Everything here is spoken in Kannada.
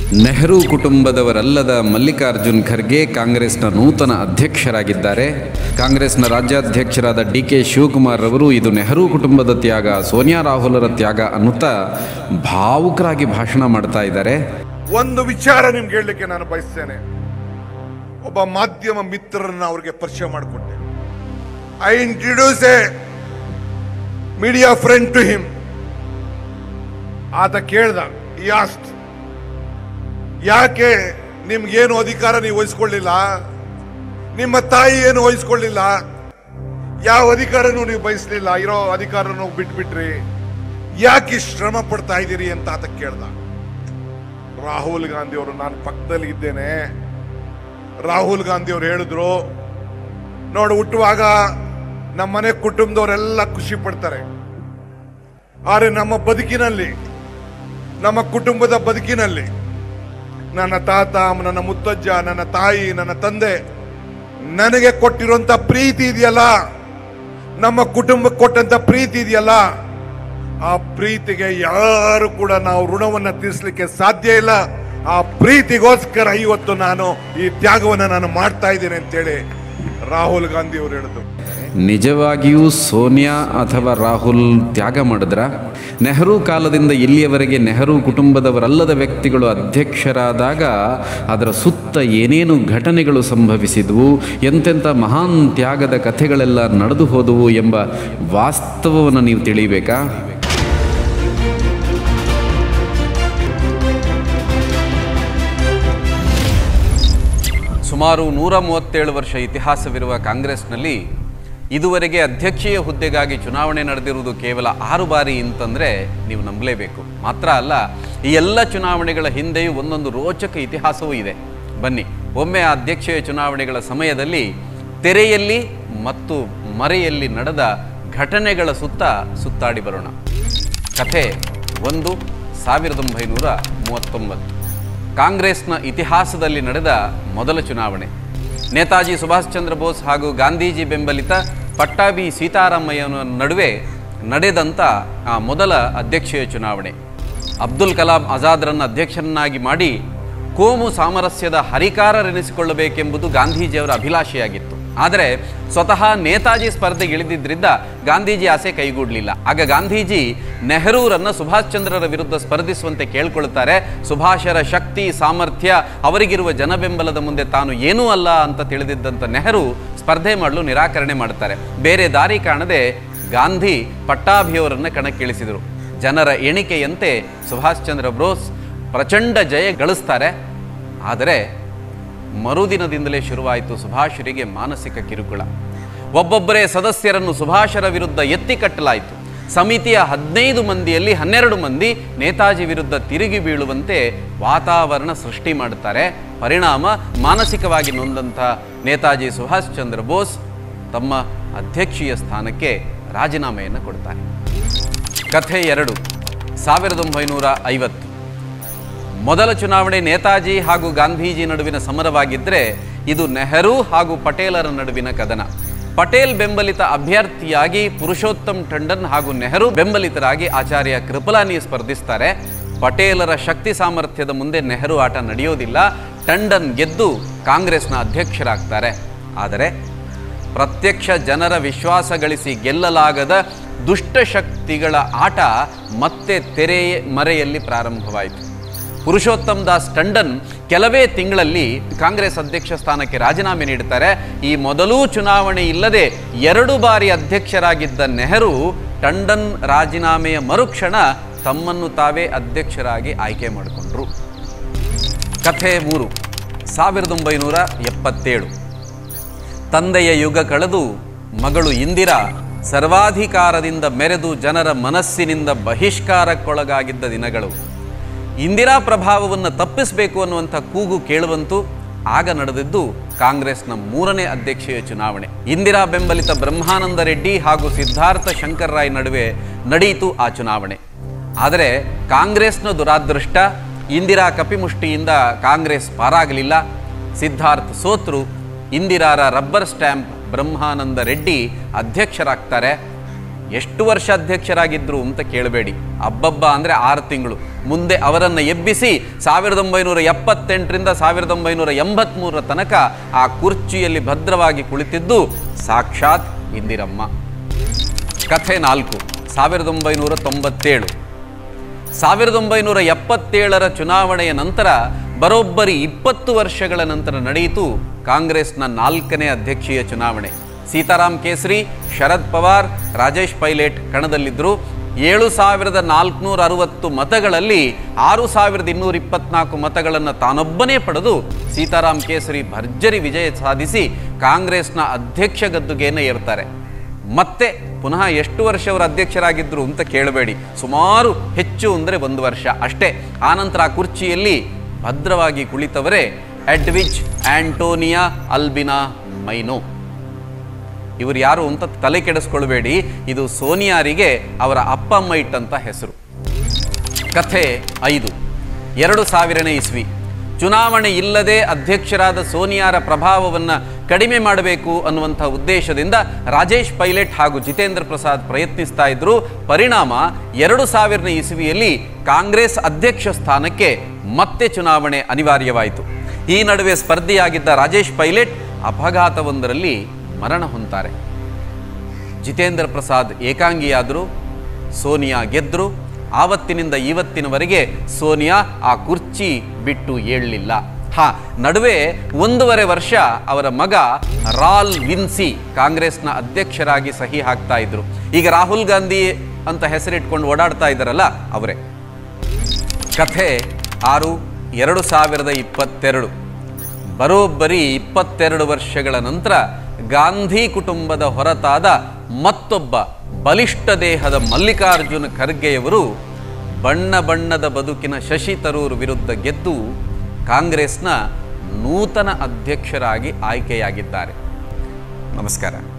ನೆಹರು ಕುಟುಂಬದವರಲ್ಲದ ಮಲ್ಲಿಕಾರ್ಜುನ್ ಖರ್ಗೆ ಕಾಂಗ್ರೆಸ್ನ ನೂತನ ಅಧ್ಯಕ್ಷರಾಗಿದ್ದಾರೆ ಕಾಂಗ್ರೆಸ್ನ ರಾಜ್ಯಾಧ್ಯಕ್ಷರಾದ ಡಿ ಕೆ ಶಿವಕುಮಾರ್ ಅವರು ಇದು ನೆಹರು ಕುಟುಂಬದ ತ್ಯಾಗ ಸೋನಿಯಾ ರಾಹುಲರ ತ್ಯಾಗ ಅನ್ನುತ್ತಾ ಭಾವುಕರಾಗಿ ಭಾಷಣ ಮಾಡ್ತಾ ಇದ್ದಾರೆ ಒಂದು ವಿಚಾರ ನಿಮ್ಗೆ ಹೇಳಲಿಕ್ಕೆ ನಾನು ಬಯಸ್ತೇನೆ ಒಬ್ಬ ಮಾಧ್ಯಮ ಮಿತ್ರರನ್ನ ಅವ್ರಿಗೆ ಪರಿಚಯ ಮಾಡಿಕೊಟ್ಟೆ I introduce a media friend to him ಆತ ಕೇಳ್ದ ಯಾಸ್ಟ್ ಯಾಕೆ ನಿಮ್ಗೇನು ಅಧಿಕಾರ ನೀವು ವಹಿಸ್ಕೊಳ್ಳಿಲ್ಲ ನಿಮ್ಮ ತಾಯಿ ಏನು ವಹಿಸ್ಕೊಳ್ಳಿಲ್ಲ ಯಾವ ಅಧಿಕಾರನೂ ನೀವು ಬಯಸಲಿಲ್ಲ ಇರೋ ಅಧಿಕಾರನೂ ಬಿಟ್ಬಿಟ್ರಿ ಯಾಕೆ ಇಷ್ಟ್ ಶ್ರಮ ಪಡ್ತಾ ಇದ್ದೀರಿ ಅಂತ ಆತ ಕೇಳ್ದ ರಾಹುಲ್ ಗಾಂಧಿ ಅವರು ನಾನು ಪಕ್ಕದಲ್ಲಿ ಇದ್ದೇನೆ ರಾಹುಲ್ ಗಾಂಧಿ ಅವರು ಹೇಳಿದ್ರು ನೋಡು ಹುಟ್ಟುವಾಗ ನಮ್ಮ ಮನೆ ಕುಟುಂಬದವರೆಲ್ಲ ಖುಷಿ ಪಡ್ತಾರೆ ಆದರೆ ನಮ್ಮ ಬದುಕಿನಲ್ಲಿ ನಮ್ಮ ಕುಟುಂಬದ ಬದುಕಿನಲ್ಲಿ ನನ್ನ ತಾತ ನನ್ನ ಮುತ್ತಜ್ಜ ನನ್ನ ತಾಯಿ ನನ್ನ ತಂದೆ ನನಗೆ ಕೊಟ್ಟಿರುವಂತ ಪ್ರೀತಿ ಇದೆಯಲ್ಲ ನಮ್ಮ ಕುಟುಂಬಕ್ಕೆ ಕೊಟ್ಟಂತ ಪ್ರೀತಿ ಇದೆಯಲ್ಲ ಆ ಪ್ರೀತಿಗೆ ಯಾರು ಕೂಡ ನಾವು ಋಣವನ್ನ ತೀರಿಸಲಿಕ್ಕೆ ಸಾಧ್ಯ ಇಲ್ಲ ಆ ಪ್ರೀತಿಗೋಸ್ಕರ ಇವತ್ತು ನಾನು ಈ ತ್ಯಾಗವನ್ನ ನಾನು ಮಾಡ್ತಾ ಇದ್ದೇನೆ ಅಂತೇಳಿ ರಾಹುಲ್ ಗಾಂಧಿ ಅವರು ಹೇಳಿದ್ರು ನಿಜವಾಗಿಯೂ ಸೋನಿಯಾ ಅಥವಾ ರಾಹುಲ್ ತ್ಯಾಗ ಮಾಡಿದ್ರ ನೆಹರು ಕಾಲದಿಂದ ಇಲ್ಲಿಯವರೆಗೆ ನೆಹರು ಕುಟುಂಬದವರಲ್ಲದ ವ್ಯಕ್ತಿಗಳು ಅಧ್ಯಕ್ಷರಾದಾಗ ಅದರ ಸುತ್ತ ಏನೇನು ಘಟನೆಗಳು ಸಂಭವಿಸಿದವು ಎಂತೆಂಥ ಮಹಾನ್ ತ್ಯಾಗದ ಕಥೆಗಳೆಲ್ಲ ನಡೆದು ಹೋದವು ಎಂಬ ವಾಸ್ತವವನ್ನು ನೀವು ತಿಳಿಬೇಕಾ ಸುಮಾರು ನೂರ ಮೂವತ್ತೇಳು ವರ್ಷ ಇತಿಹಾಸವಿರುವ ಕಾಂಗ್ರೆಸ್ನಲ್ಲಿ ಇದುವರೆಗೆ ಅಧ್ಯಕ್ಷೀಯ ಹುದ್ದೆಗಾಗಿ ಚುನಾವಣೆ ನಡೆದಿರುವುದು ಕೇವಲ ಆರು ಬಾರಿ ಅಂತಂದರೆ ನೀವು ನಂಬಲೇಬೇಕು ಮಾತ್ರ ಅಲ್ಲ ಈ ಎಲ್ಲ ಚುನಾವಣೆಗಳ ಹಿಂದೆಯೂ ಒಂದೊಂದು ರೋಚಕ ಇತಿಹಾಸವೂ ಇದೆ ಬನ್ನಿ ಒಮ್ಮೆ ಆ ಅಧ್ಯಕ್ಷೀಯ ಚುನಾವಣೆಗಳ ಸಮಯದಲ್ಲಿ ತೆರೆಯಲ್ಲಿ ಮತ್ತು ಮರೆಯಲ್ಲಿ ನಡೆದ ಘಟನೆಗಳ ಸುತ್ತ ಸುತ್ತಾಡಿ ಬರೋಣ ಕಥೆ ಒಂದು ಸಾವಿರದ ಒಂಬೈನೂರ ಮೂವತ್ತೊಂಬತ್ತು ಕಾಂಗ್ರೆಸ್ನ ಇತಿಹಾಸದಲ್ಲಿ ನಡೆದ ಮೊದಲ ಚುನಾವಣೆ ನೇತಾಜಿ ಸುಭಾಷ್ ಚಂದ್ರ ಬೋಸ್ ಹಾಗೂ ಗಾಂಧೀಜಿ ಬೆಂಬಲಿತ ಪಟ್ಟಾಭಿ ಸೀತಾರಾಮಯ್ಯನ ನಡುವೆ ನಡೆದಂಥ ಆ ಮೊದಲ ಅಧ್ಯಕ್ಷೀಯ ಚುನಾವಣೆ ಅಬ್ದುಲ್ ಕಲಾಂ ಆಜಾದ್ರನ್ನು ಅಧ್ಯಕ್ಷರನ್ನಾಗಿ ಮಾಡಿ ಕೋಮು ಸಾಮರಸ್ಯದ ಹರಿಕಾರರೆನಿಸಿಕೊಳ್ಳಬೇಕೆಂಬುದು ಗಾಂಧೀಜಿಯವರ ಅಭಿಲಾಷೆಯಾಗಿತ್ತು ಆದರೆ ಸ್ವತಃ ನೇತಾಜಿ ಸ್ಪರ್ಧೆಗೆ ಇಳಿದಿದ್ದರಿಂದ ಗಾಂಧೀಜಿ ಆಸೆ ಕೈಗೂಡಲಿಲ್ಲ ಆಗ ಗಾಂಧೀಜಿ ನೆಹರೂರನ್ನ ಸುಭಾಷ್ ಚಂದ್ರರ ವಿರುದ್ಧ ಸ್ಪರ್ಧಿಸುವಂತೆ ಕೇಳ್ಕೊಳ್ತಾರೆ ಸುಭಾಷರ ಶಕ್ತಿ ಸಾಮರ್ಥ್ಯ ಅವರಿಗಿರುವ ಜನಬೆಂಬಲದ ಮುಂದೆ ತಾನು ಏನೂ ಅಲ್ಲ ಅಂತ ತಿಳಿದಿದ್ದಂಥ ನೆಹರು ಸ್ಪರ್ಧೆ ಮಾಡಲು ನಿರಾಕರಣೆ ಮಾಡ್ತಾರೆ ಬೇರೆ ದಾರಿ ಕಾಣದೆ ಗಾಂಧಿ ಪಟ್ಟಾಭಿಯವರನ್ನ ಕಣಕ್ಕಿಳಿಸಿದರು ಜನರ ಎಣಿಕೆಯಂತೆ ಸುಭಾಷ್ ಚಂದ್ರ ಬೋಸ್ ಪ್ರಚಂಡ ಜಯ ಗಳಿಸ್ತಾರೆ ಆದರೆ ಮರುದಿನದಿಂದಲೇ ಶುರುವಾಯಿತು ಸುಭಾಷರಿಗೆ ಮಾನಸಿಕ ಕಿರುಕುಳ ಒಬ್ಬೊಬ್ಬರೇ ಸದಸ್ಯರನ್ನು ಸುಭಾಷರ ವಿರುದ್ಧ ಎತ್ತಿ ಕಟ್ಟಲಾಯಿತು ಸಮಿತಿಯ ಹದಿನೈದು ಮಂದಿಯಲ್ಲಿ ಹನ್ನೆರಡು ಮಂದಿ ನೇತಾಜಿ ವಿರುದ್ಧ ತಿರುಗಿ ಬೀಳುವಂತೆ ವಾತಾವರಣ ಸೃಷ್ಟಿ ಮಾಡುತ್ತಾರೆ ಪರಿಣಾಮ ಮಾನಸಿಕವಾಗಿ ನೊಂದಂಥ ನೇತಾಜಿ ಸುಭಾಷ್ ಚಂದ್ರ ಬೋಸ್ ತಮ್ಮ ಅಧ್ಯಕ್ಷೀಯ ಸ್ಥಾನಕ್ಕೆ ರಾಜೀನಾಮೆಯನ್ನು ಕೊಡ್ತಾರೆ ಕಥೆ ಎರಡು ಸಾವಿರದ ಒಂಬೈನೂರ ಐವತ್ತು ಮೊದಲ ಚುನಾವಣೆ ನೇತಾಜಿ ಹಾಗೂ ಗಾಂಧೀಜಿ ನಡುವಿನ ಸಮರವಾಗಿದ್ದರೆ ಇದು ನೆಹರು ಹಾಗೂ ಪಟೇಲರ ನಡುವಿನ ಕದನ ಪಟೇಲ್ ಬೆಂಬಲಿತ ಅಭ್ಯರ್ಥಿಯಾಗಿ ಪುರುಷೋತ್ತಮ್ ಟಂಡನ್ ಹಾಗೂ ನೆಹರು ಬೆಂಬಲಿತರಾಗಿ ಆಚಾರ್ಯ ಕೃಪಲಾನಿ ಸ್ಪರ್ಧಿಸ್ತಾರೆ ಪಟೇಲರ ಶಕ್ತಿ ಸಾಮರ್ಥ್ಯದ ಮುಂದೆ ನೆಹರು ಆಟ ನಡೆಯೋದಿಲ್ಲ ಟಂಡನ್ ಗೆದ್ದು ಕಾಂಗ್ರೆಸ್ನ ಅಧ್ಯಕ್ಷರಾಗ್ತಾರೆ ಆದರೆ ಪ್ರತ್ಯಕ್ಷ ಜನರ ವಿಶ್ವಾಸ ಗಳಿಸಿ ಗೆಲ್ಲಲಾಗದ ದುಷ್ಟಶಕ್ತಿಗಳ ಆಟ ಮತ್ತೆ ತೆರೆ ಮರೆಯಲ್ಲಿ ಪ್ರಾರಂಭವಾಯಿತು ಪುರುಷೋತ್ತಮ್ ದಾಸ್ ಟಂಡನ್ ಕೆಲವೇ ತಿಂಗಳಲ್ಲಿ ಕಾಂಗ್ರೆಸ್ ಅಧ್ಯಕ್ಷ ಸ್ಥಾನಕ್ಕೆ ರಾಜೀನಾಮೆ ನೀಡುತ್ತಾರೆ ಈ ಮೊದಲೂ ಚುನಾವಣೆ ಇಲ್ಲದೆ ಎರಡು ಬಾರಿ ಅಧ್ಯಕ್ಷರಾಗಿದ್ದ ನೆಹರು ಟಂಡನ್ ರಾಜೀನಾಮೆಯ ಮರುಕ್ಷಣ ತಮ್ಮನ್ನು ತಾವೇ ಅಧ್ಯಕ್ಷರಾಗಿ ಆಯ್ಕೆ ಮಾಡಿಕೊಂಡ್ರು ಕಥೆ ಮೂರು ಸಾವಿರದ ಒಂಬೈನೂರ ಎಪ್ಪತ್ತೇಳು ತಂದೆಯ ಯುಗ ಕಳೆದು ಮಗಳು ಇಂದಿರಾ ಸರ್ವಾಧಿಕಾರದಿಂದ ಮೆರೆದು ಜನರ ಮನಸ್ಸಿನಿಂದ ಬಹಿಷ್ಕಾರಕ್ಕೊಳಗಾಗಿದ್ದ ದಿನಗಳು ಇಂದಿರಾ ಪ್ರಭಾವವನ್ನು ತಪ್ಪಿಸಬೇಕು ಅನ್ನುವಂಥ ಕೂಗು ಕೇಳುವಂತೂ ಆಗ ನಡೆದಿದ್ದು ಕಾಂಗ್ರೆಸ್ನ ಮೂರನೇ ಅಧ್ಯಕ್ಷೀಯ ಚುನಾವಣೆ ಇಂದಿರಾ ಬೆಂಬಲಿತ ಬ್ರಹ್ಮಾನಂದ ರೆಡ್ಡಿ ಹಾಗೂ ಸಿದ್ಧಾರ್ಥ ಶಂಕರ್ ರಾಯ್ ನಡುವೆ ನಡೆಯಿತು ಆ ಚುನಾವಣೆ ಆದರೆ ಕಾಂಗ್ರೆಸ್ನ ದುರಾದೃಷ್ಟ ಇಂದಿರಾ ಕಪಿಮುಷ್ಟಿಯಿಂದ ಕಾಂಗ್ರೆಸ್ ಪಾರಾಗಲಿಲ್ಲ ಸಿದ್ಧಾರ್ಥ್ ಸೋತ್ರು ಇಂದಿರಾರ ರಬ್ಬರ್ ಸ್ಟ್ಯಾಂಪ್ ಬ್ರಹ್ಮಾನಂದ ರೆಡ್ಡಿ ಅಧ್ಯಕ್ಷರಾಗ್ತಾರೆ ಎಷ್ಟು ವರ್ಷ ಅಧ್ಯಕ್ಷರಾಗಿದ್ರು ಅಂತ ಕೇಳಬೇಡಿ ಅಬ್ಬಬ್ಬ ಅಂದರೆ ಆರು ತಿಂಗಳು ಮುಂದೆ ಅವರನ್ನು ಎಬ್ಬಿಸಿ ಸಾವಿರದ ಒಂಬೈನೂರ ಎಪ್ಪತ್ತೆಂಟರಿಂದ ಸಾವಿರದ ಒಂಬೈನೂರ ಎಂಬತ್ತ್ಮೂರರ ತನಕ ಆ ಕುರ್ಚಿಯಲ್ಲಿ ಭದ್ರವಾಗಿ ಕುಳಿತಿದ್ದು ಸಾಕ್ಷಾತ್ ಇಂದಿರಮ್ಮ ಕಥೆ ನಾಲ್ಕು ಸಾವಿರದ ಒಂಬೈನೂರ ತೊಂಬತ್ತೇಳು ಸಾವಿರದ ಒಂಬೈನೂರ ಎಪ್ಪತ್ತೇಳರ ಚುನಾವಣೆಯ ನಂತರ ಬರೋಬ್ಬರಿ ಇಪ್ಪತ್ತು ವರ್ಷಗಳ ನಂತರ ನಡೆಯಿತು ಕಾಂಗ್ರೆಸ್ನ ನಾಲ್ಕನೇ ಅಧ್ಯಕ್ಷೀಯ ಚುನಾವಣೆ ಸೀತಾರಾಮ್ ಕೇಸರಿ ಶರದ್ ಪವಾರ್ ರಾಜೇಶ್ ಪೈಲೇಟ್ ಕಣದಲ್ಲಿದ್ದರು ಏಳು ಸಾವಿರದ ನಾಲ್ಕುನೂರ ಅರವತ್ತು ಮತಗಳಲ್ಲಿ ಆರು ಸಾವಿರದ ಇನ್ನೂರ ಇಪ್ಪತ್ನಾಲ್ಕು ಮತಗಳನ್ನು ತಾನೊಬ್ಬನೇ ಪಡೆದು ಸೀತಾರಾಮ್ ಕೇಸರಿ ಭರ್ಜರಿ ವಿಜಯ ಸಾಧಿಸಿ ಕಾಂಗ್ರೆಸ್ನ ಅಧ್ಯಕ್ಷ ಗದ್ದುಗೆಯನ್ನು ಏರ್ತಾರೆ ಮತ್ತೆ ಪುನಃ ಎಷ್ಟು ವರ್ಷ ಅವರು ಅಧ್ಯಕ್ಷರಾಗಿದ್ದರು ಅಂತ ಕೇಳಬೇಡಿ ಸುಮಾರು ಹೆಚ್ಚು ಅಂದರೆ ಒಂದು ವರ್ಷ ಅಷ್ಟೇ ಆನಂತರ ಆ ಕುರ್ಚಿಯಲ್ಲಿ ಭದ್ರವಾಗಿ ಕುಳಿತವರೇ ಎಡ್ವಿಚ್ ಆಂಟೋನಿಯಾ ಅಲ್ಬಿನಾ ಮೈನೋ ಇವರು ಯಾರು ಅಂತ ತಲೆ ಕೆಡಿಸ್ಕೊಳ್ಬೇಡಿ ಇದು ಸೋನಿಯಾರಿಗೆ ಅವರ ಅಪ್ಪ ಅಮ್ಮ ಇಟ್ಟಂತ ಹೆಸರು ಕಥೆ ಐದು ಎರಡು ಸಾವಿರನೇ ಇಸ್ವಿ ಚುನಾವಣೆ ಇಲ್ಲದೆ ಅಧ್ಯಕ್ಷರಾದ ಸೋನಿಯಾರ ಪ್ರಭಾವವನ್ನು ಕಡಿಮೆ ಮಾಡಬೇಕು ಅನ್ನುವಂಥ ಉದ್ದೇಶದಿಂದ ರಾಜೇಶ್ ಪೈಲಟ್ ಹಾಗೂ ಜಿತೇಂದ್ರ ಪ್ರಸಾದ್ ಪ್ರಯತ್ನಿಸ್ತಾ ಇದ್ರು ಪರಿಣಾಮ ಎರಡು ಸಾವಿರನೇ ಇಸ್ವಿಯಲ್ಲಿ ಕಾಂಗ್ರೆಸ್ ಅಧ್ಯಕ್ಷ ಸ್ಥಾನಕ್ಕೆ ಮತ್ತೆ ಚುನಾವಣೆ ಅನಿವಾರ್ಯವಾಯಿತು ಈ ನಡುವೆ ಸ್ಪರ್ಧಿಯಾಗಿದ್ದ ರಾಜೇಶ್ ಪೈಲಟ್ ಅಪಘಾತವೊಂದರಲ್ಲಿ ಮರಣ ಹೊಂತಾರೆ ಜಿತೇಂದ್ರ ಪ್ರಸಾದ್ ಏಕಾಂಗಿಯಾದರು ಸೋನಿಯಾ ಗೆದ್ರು ಆವತ್ತಿನಿಂದ ಇವತ್ತಿನವರೆಗೆ ಸೋನಿಯಾ ಆ ಕುರ್ಚಿ ಬಿಟ್ಟು ಏಳಲಿಲ್ಲ ಹಾ ನಡುವೆ ಒಂದೂವರೆ ವರ್ಷ ಅವರ ಮಗ ರಾಲ್ ವಿನ್ಸಿ ಕಾಂಗ್ರೆಸ್ನ ಅಧ್ಯಕ್ಷರಾಗಿ ಸಹಿ ಹಾಕ್ತಾ ಇದ್ರು ಈಗ ರಾಹುಲ್ ಗಾಂಧಿ ಅಂತ ಹೆಸರಿಟ್ಕೊಂಡು ಓಡಾಡ್ತಾ ಇದ್ದಾರಲ್ಲ ಅವರೇ ಕಥೆ ಆರು ಎರಡು ಸಾವಿರದ ಇಪ್ಪತ್ತೆರಡು ಬರೋಬ್ಬರಿ ಇಪ್ಪತ್ತೆರಡು ವರ್ಷಗಳ ನಂತರ ಗಾಂಧಿ ಕುಟುಂಬದ ಹೊರತಾದ ಮತ್ತೊಬ್ಬ ಬಲಿಷ್ಠ ದೇಹದ ಮಲ್ಲಿಕಾರ್ಜುನ ಖರ್ಗೆಯವರು ಬಣ್ಣ ಬಣ್ಣದ ಬದುಕಿನ ಶಶಿ ತರೂರ್ ವಿರುದ್ಧ ಗೆದ್ದು ಕಾಂಗ್ರೆಸ್ನ ನೂತನ ಅಧ್ಯಕ್ಷರಾಗಿ ಆಯ್ಕೆಯಾಗಿದ್ದಾರೆ ನಮಸ್ಕಾರ